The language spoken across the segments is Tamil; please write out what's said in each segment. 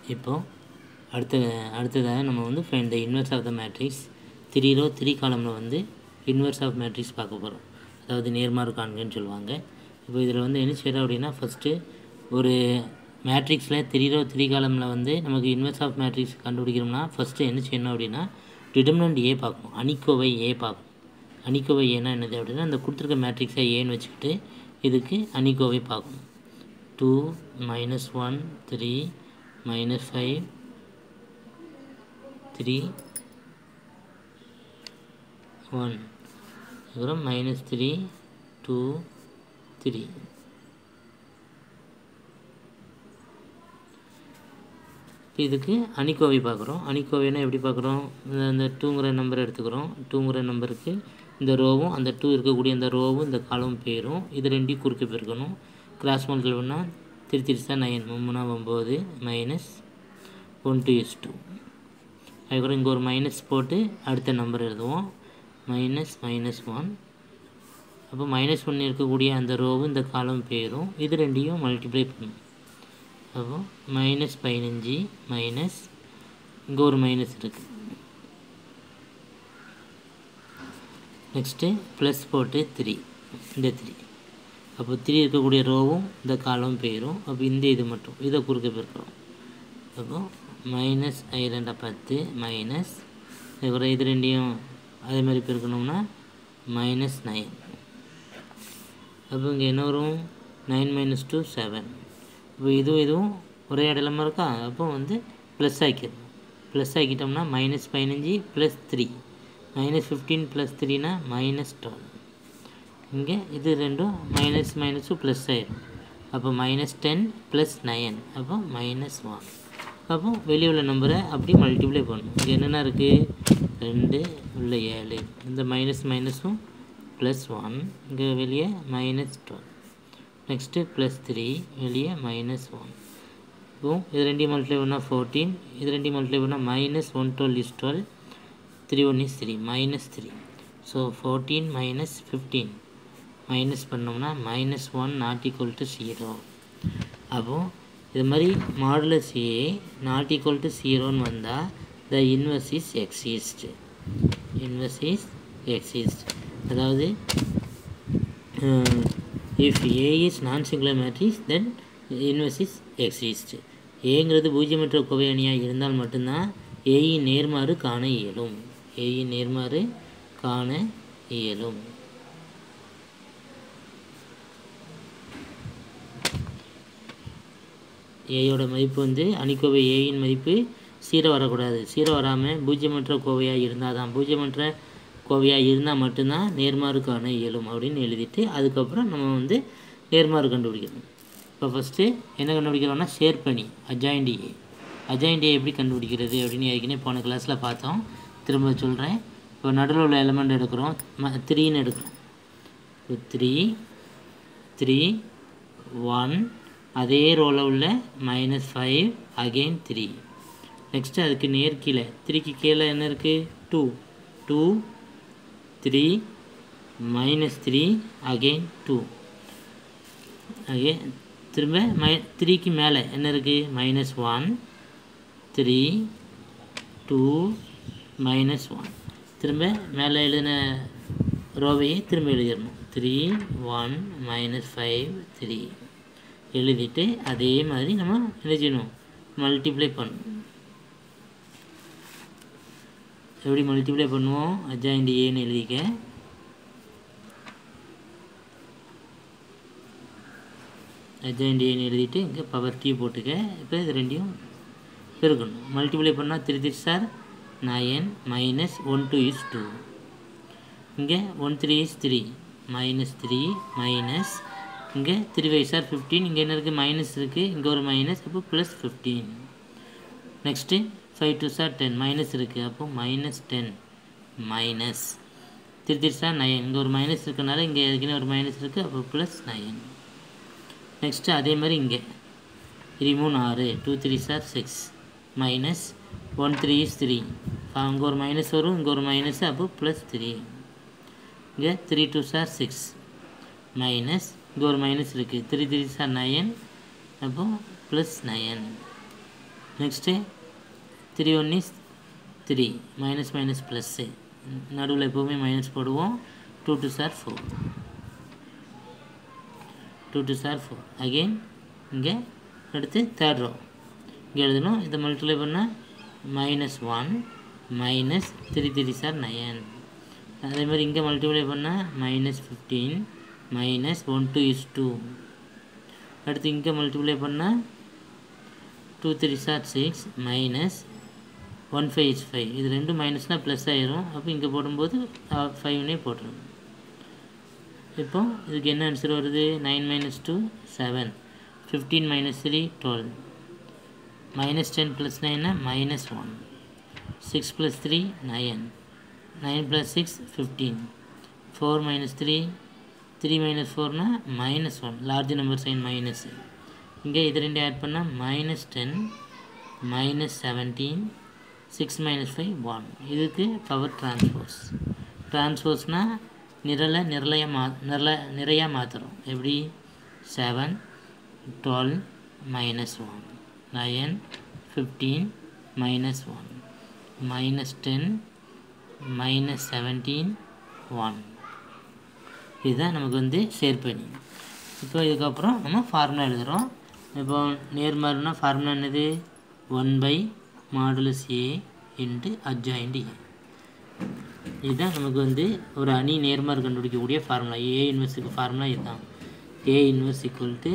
இப்போது அடுத்த அடுத்ததாக நம்ம வந்து find the inverse of the matrix three row three காலமில் வந்து இன்வெர்ஸ் ஆஃப் மேட்ரிக்ஸ் பார்க்க போகிறோம் அதாவது நேர்மாறு காண்கன்னு சொல்லுவாங்க இப்போ இதில் வந்து என்ன செய்கிறோம் அப்படின்னா ஃபஸ்ட்டு ஒரு மேட்ரிக்ஸில் த்ரீ ரோ த்ரீ காலமில் வந்து நமக்கு இன்வெர்ஸ் ஆஃப் மேட்ரிக்ஸ் கண்டுபிடிக்கணும்னா ஃபஸ்ட்டு என்ன செய்யணும் அப்படின்னா டிடர்மினன்ட் ஏ பார்க்கணும் அணிக்கோவை ஏ பார்க்கணும் அணிக்கோவை ஏன்னா என்னது அப்படின்னா அந்த கொடுத்துருக்க மேட்ரிக்ஸை ஏன்னு வச்சுக்கிட்டு இதுக்கு அணிக்கோவை பார்க்கணும் two minus one three minus five three one அப்புறம் மைனஸ் த்ரீ டூ த்ரீ இப்போ இதுக்கு அணிக்கோவை பார்க்குறோம் அணிக்கோவைனா எப்படி பார்க்குறோம் இந்த இந்த டூங்கிற நம்பர் எடுத்துக்கிறோம் டூங்கிற நம்பருக்கு இந்த ரோவும் அந்த டூ இருக்கக்கூடிய இந்த ரோவும் இந்த காலமும் போயிடும் இது ரெண்டையும் குறுக்க போயிருக்கணும் கிராஸ் மல்டிபிள் பண்ணால் திரு திருசா நைன் மூணா ஒம்பது minus one two is two அதுக்கப்புறம் இங்கே ஒரு மைனஸ் போட்டு அடுத்த நம்பர் எழுதுவோம் மைனஸ் மைனஸ் ஒன் அப்போ மைனஸ் ஒன் இருக்கக்கூடிய அந்த ரோவும் இந்த காலம் போயிடும் இது ரெண்டையும் மல்டிப்ளை பண்ணும் அப்போ மைனஸ் பதினஞ்சு மைனஸ் இங்கே ஒரு மைனஸ் இருக்குது நெக்ஸ்ட்டு ப்ளஸ் போட்டு த்ரீ இந்த த்ரீ அப்போ த்ரீ இருக்கக்கூடிய ரோவும் இந்த காலம் போயிடும் அப்போ இந்த இது மட்டும் இதை குறுக்க போயிருக்கிறோம் அப்போ மைனஸ் ரெண்டா பத்து மைனஸ் அதுக்கப்புறம் இது ரெண்டையும் அதே மாதிரி பெருக்கணும்னா மைனஸ் நைன் அப்போ இங்கே என்ன வரும் நைன் மைனஸ் டூ செவன் இப்போ இதுவும் இதுவும் ஒரே இடலமா இருக்கா அப்போ வந்து ப்ளஸ் ஆக்கிடணும் ப்ளஸ் ஆக்கிட்டோம்னா மைனஸ் பதினஞ்சு plus three minus fifteen plus த்ரீனா மைனஸ் டுவெல் இங்கே இது ரெண்டும் மைனஸ் மைனஸும் ப்ளஸ் ஆயிடும் அப்போ மைனஸ் டென் ப்ளஸ் நைன் அப்போ மைனஸ் ஒன் அப்போ வெளியே உள்ள நம்பரை அப்படி மல்டிப்ளை பண்ணணும் இங்கே என்னென்ன இருக்குது ரெண்டு உள்ள ஏழு இந்த மைனஸ் மைனஸும் ப்ளஸ் ஒன் இங்கே வெளியே minus twelve next plus three வெளியே மைனஸ் ஒன் இப்போ இது ரெண்டையும் மல்டிப்ளை பண்ணால் ஃபோர்டீன் இது ரெண்டையும் மல்டிப்ளை பண்ணால் minus one twelve is twelve three one is three minus three so fourteen minus fifteen minus பண்ணோம்னா minus one not equal to zero அப்போது இது மாதிரி modulus A not equal to ஜீரோன்னு வந்தால் the inverse is exist inverse is exist அதாவது if A is non singular matrix then inverse is exist ஏங்கிறது பூஜ்ஜியமற்ற கோவை அணியாக இருந்தால் மட்டும்தான் ஏயின் நேர்மாறு காண இயலும் ஏயின் நேர்மாறு காண இயலும் ஏயோட மதிப்பு வந்து அணிக்கோவை ஏயின் மதிப்பு சீரோ வரக்கூடாது சீரோ வராமல் பூஜ்ஜியமற்ற கோவையாக இருந்தால் தான் பூஜ்ஜியமற்ற கோவையாக இருந்தால் மட்டும்தான் நேர்மாறு காண இயலும் அப்படின்னு எழுதிட்டு அதுக்கப்புறம் நம்ம வந்து நேர்மாறு கண்டுபிடிக்கணும் இப்போ ஃபஸ்ட்டு என்ன கண்டுபிடிக்கிறோம்னா ஷேர் பண்ணி அஜாயிண்ட் ஏ அஜாயிண்ட் ஏ எப்படி கண்டுபிடிக்கிறது அப்படின்னு ஏற்கனவே போன கிளாஸில் பார்த்தோம் திரும்ப சொல்கிறேன் இப்போ நடுவில் உள்ள எலமெண்ட் எடுக்கிறோம் ம த்ரீன்னு எடுக்கிறோம் இப்போ த்ரீ த்ரீ ஒன் அதே ரோவில் உள்ள minus five again three next அதுக்கு நேர் கீழே த்ரீக்கு கீழே என்ன இருக்குது two two three minus three again two again திரும்ப மை த்ரீக்கு மேலே என்ன இருக்குது minus one three two minus one திரும்ப மேலே எழுதின ரோவையே திரும்ப எழுதிடணும் three one minus five three எழுதிட்டு அதே மாதிரி நம்ம என்ன செய்யணும் மல்டிப்ளை பண்ணணும் எப்படி மல்டிப்ளை பண்ணுவோம் அஜாயிண்ட் ஏன்னு எழுதிக்க அஜாயிண்ட் ஏன்னு எழுதிட்டு இங்கே பவர் டீ போட்டுக்க இப்போ இது ரெண்டையும் பெருக்கணும் மல்டிப்ளை பண்ணால் three three are nine minus one two is two இங்கே one three is three minus three minus இங்கே த்ரீ ஃபைவ் சார் ஃபிஃப்டீன் இங்கே என்ன இருக்குது மைனஸ் இருக்குது இங்கே ஒரு மைனஸ் அப்போ plus fifteen next five two are ten minus இருக்குது அப்போது minus ten minus three three are nine இங்கே ஒரு மைனஸ் இருக்கனால இங்கே எதுக்குன்னு ஒரு மைனஸ் இருக்குது அப்போ ப்ளஸ் நயன் நெக்ஸ்ட்டு அதே மாதிரி இங்கே த்ரீ மூணு ஆறு two three are six minus one three is three அங்கே ஒரு மைனஸ் வரும் இங்கே ஒரு மைனஸ் அப்போ ப்ளஸ் த்ரீ இங்கே three two are six minus இங்கே ஒரு மைனஸ் இருக்குது த்ரீ த்ரீ சார் நயன் அப்போ plus nine next three one is three minus minus plus நடுவில் எப்போவுமே மைனஸ் போடுவோம் two two are four two two are four again இங்கே அடுத்து தேர்ட் ரோ இங்கே எழுதணும் இதை மல்டிப்ளை பண்ணால் minus one minus three three are nine அதே மாதிரி இங்கே மல்டிப்ளை பண்ணால் minus fifteen minus one two is two அடுத்து இங்கே மல்டிப்ளை பண்ணால் two three are six minus one five is five இது ரெண்டும் மைனஸ்னால் ப்ளஸ் ஆயிரும் அப்போ இங்கே போடும்போது ஃபைவ்னே போட்டுருங்க இப்போ இதுக்கு என்ன ஆன்சர் வருது nine minus two seven fifteen minus three twelve minus ten plus நைன்னா minus one six plus three nine nine plus six fifteen four minus three three minus ஃபோர்னால் minus one large number sign minus இங்கே இது ரெண்டு ஆட் பண்ணால் minus ten minus seventeen six minus five one இதுக்கு பவர் டிரான்ஸ்போர்ஸ் டிரான்ஸ்போர்ஸ்னால் நிரலை நிரலைய மா நிரல நிறையாக மாற்றுறோம் எப்படி seven twelve minus one nine fifteen minus one minus ten minus seventeen one இதுதான் நமக்கு வந்து சேர்ப்பணி இப்போ இதுக்கப்புறம் நம்ம ஃபார்முலா எழுதுகிறோம் இப்போ நேர்மாறுனா ஃபார்முலா என்னது one by modulus A into adjoint A இதுதான் நமக்கு வந்து ஒரு அணி நேர்மாறு கண்டுபிடிக்கக்கூடிய ஃபார்முலா ஏ இன்வெர்ஸுக்கு ஃபார்முலா இதுதான் A inverse equal to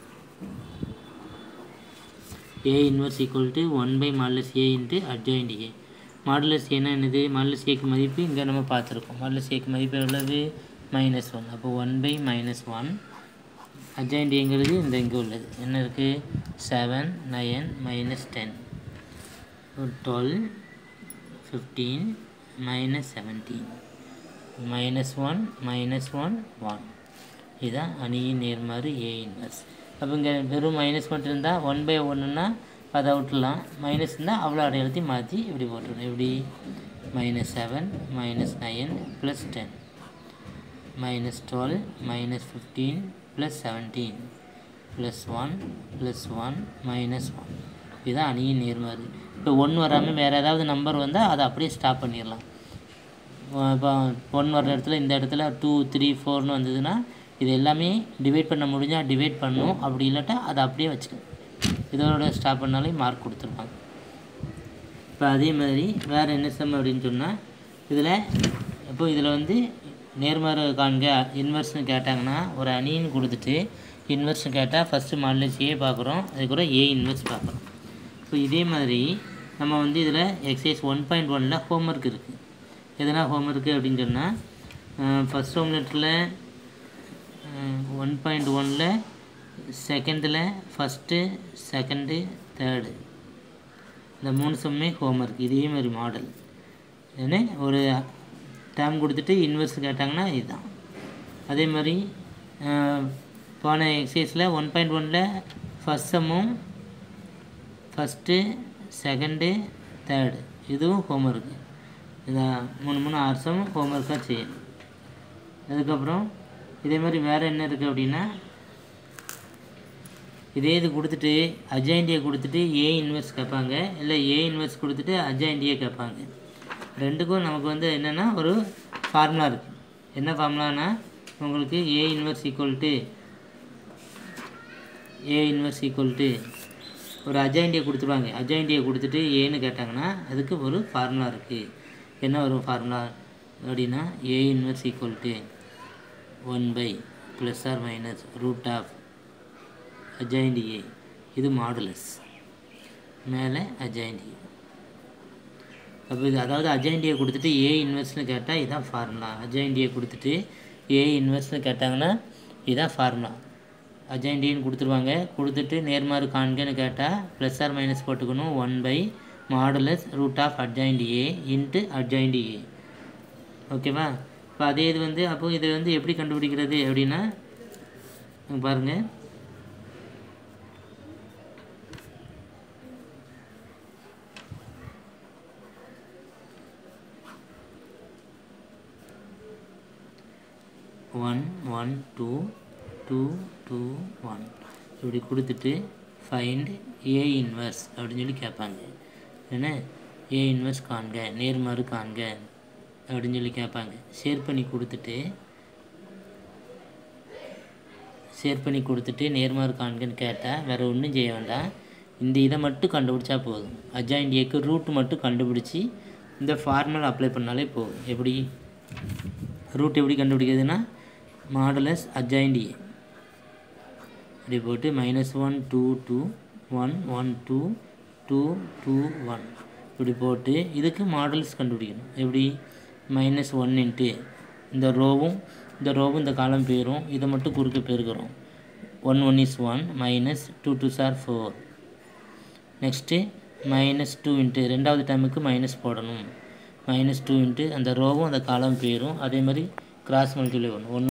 A inverse equal to one by modulus A into adjoint A modulus ஏன்னா என்னது மாடுலஸ் ஏக்கு மதிப்பு இங்கே நம்ம பார்த்துருக்கோம் மாடுலஸ் ஏக்கு மதிப்பு எவ்வளவு மைனஸ் ஒன் அப்போ one by minus one adjoint ஏங்கிறது இந்த இங்கே உள்ளது என்ன இருக்குது seven nine minus ten twelve fifteen minus seventeen minus one minus one one இதுதான் அணியின் நேர்மாறு ஏ இன்வர்ஸ் அப்போ இங்கே வெறும் மைனஸ் மட்டும் இருந்தால் ஒன் பை ஒன்றுனா அதை விட்டுலாம் மைனஸ் இருந்தால் அவ்வளோ அடையாளத்தையும் மாற்றி இப்படி போட்டுருணும் எப்படி minus seven minus nine plus ten minus twelve minus fifteen plus seventeen plus one plus one minus one இதுதான் அணியின் நேர்மாறு இப்போ ஒன் வராமல் வேறு ஏதாவது நம்பர் வந்தால் அதை அப்படியே ஸ்டாப் பண்ணிடலாம் இப்போ ஒன் வர்ற இடத்துல இந்த இடத்துல டூ த்ரீ ஃபோர்னு வந்ததுன்னா இது எல்லாமே டிவைட் பண்ண முடிஞ்சால் டிவைட் பண்ணணும் அப்படி இல்லாட்டா அதை அப்படியே வச்சுக்கணும் இதோட ஸ்டாப் பண்ணாலே மார்க் கொடுத்துருப்பாங்க இப்போ அதே மாதிரி வேறு என்ன சம் அப்படின்னு சொன்னால் இதில் இப்போ இதில் வந்து நேர்மாறு காண்க இன்வெர்ஸ்னு கேட்டாங்கன்னா ஒரு அணின்னு கொடுத்துட்டு இன்வெர்ஸ்னு கேட்டால் ஃபஸ்ட்டு மாடலேஜ் ஏ பார்க்குறோம் அதுக்கப்புறம் ஏ இன்வெர்ஸ் பார்க்குறோம் இப்போ இதே மாதிரி நம்ம வந்து இதில் எக்ஸசைஸ் ஒன் பாயிண்ட் ஒனில் ஹோம்ஒர்க் இருக்குது எதனா ஹோம்ஒர்க்கு அப்படின்னு சொன்னால் ஃபஸ்ட் ஹோம் லெட்டரில் ஒன் பாயிண்ட் ஒனில் செகண்டில் ஃபஸ்ட்டு செகண்டு தேர்டு இந்த மூணு சம்மே ஹோம்ஒர்க் இதே மாதிரி மாடல் ஏன்னா ஒரு டேம் கொடுத்துட்டு இன்வெர்ஸ் கேட்டாங்கன்னா இதுதான் அதே மாதிரி போன எக்ஸசைஸில் ஒன் பாயிண்ட் ஒனில் ஃபஸ்ட் சம்மும் ஃபஸ்ட்டு செகண்டு தேர்டு இதுவும் ஹோம்ஒர்க்கு இதை மூணு மூணு ஆறு சம் ஹோம்ஒர்க்காக செய்யணும் அதுக்கப்புறம் இதே மாதிரி வேறு என்ன இருக்குது அப்படின்னா இதே இது கொடுத்துட்டு அஜாயிண்டியை கொடுத்துட்டு ஏ இன்வெர்ஸ் கேட்பாங்க இல்லை ஏ இன்வெர்ஸ் கொடுத்துட்டு அஜாயிண்டியை கேட்பாங்க ரெண்டுக்கும் நமக்கு வந்து என்னென்னா ஒரு ஃபார்முலா இருக்குது என்ன ஃபார்முலானா உங்களுக்கு A inverse equal to A inverse equal to ஒரு அஜாயிண்டியை கொடுத்துருவாங்க அஜாயிண்டியை கொடுத்துட்டு ஏன்னு கேட்டாங்கன்னா அதுக்கு ஒரு ஃபார்முலா இருக்குது என்ன வரும் ஃபார்முலா அப்படின்னா A inverse equal to one by plus or minus root of adjoint A இது மாடுலஸ் மேலே அஜாயிண்ட் ஏ அப்போ இது அதாவது அஜாயிண்டியை கொடுத்துட்டு ஏ இன்வெர்ஸ்னு கேட்டால் இதுதான் ஃபார்முலா அஜாயிண்டியை கொடுத்துட்டு ஏ இன்வெர்ஸ்னு கேட்டாங்கன்னா இதுதான் ஃபார்முலா அஜாயிண்டின்னு கொடுத்துருவாங்க கொடுத்துட்டு நேர்மாறு காண்கன்னு கேட்டால் ப்ளஸ் ஆர் மைனஸ் போட்டுக்கணும் one by modulus root of adjoint A into adjoint A ஓகேவா இப்போ அதே இது வந்து அப்போ இதை வந்து எப்படி கண்டுபிடிக்கிறது அப்படின்னா இங்க பாருங்கள் one one two two two one இப்படி கொடுத்துட்டு ஃபைண்ட் ஏ இன்வர்ஸ் அப்படின்னு சொல்லி கேட்பாங்க என்ன ஏ இன்வர்ஸ் காண்க நேர்மாறு காண்க அப்படின்னு சொல்லி கேட்பாங்க ஷேர் பண்ணி கொடுத்துட்டு ஷேர் பண்ணி கொடுத்துட்டு நேர்மாறு காண்கன்னு கேட்டால் வேறு ஒன்றும் செய்ய வேண்டாம் இந்த இதை மட்டும் கண்டுபிடிச்சா போதும் அஜாயிண்ட் ஏக்கு ரூட் மட்டும் கண்டுபிடிச்சி இந்த ஃபார்முலா அப்ளை பண்ணாலே போதும் எப்படி ரூட் எப்படி கண்டுபிடிக்கிறதுனா மாடலஸ் அஜாயிண்ட் ஏ இப்படி போட்டு minus one two two one one two two two one இப்படி போட்டு இதுக்கு மாடல்ஸ் கண்டுபிடிக்கணும் எப்படி மைனஸ் ஒன் இன்ட்டு இந்த ரோவும் இந்த ரோவும் இந்த காலம் போயிடும் இதை மட்டும் குறுக்க பெருக்கிறோம் one one is one minus two two are four next minus two into ரெண்டாவது டைமுக்கு மைனஸ் போடணும் மைனஸ் டூ இன்ட்டு அந்த ரோவும் அந்த காலம் போயிடும் அதே மாதிரி கிராஸ் மல்டிப்ளை பண்ணணும் ஒன்று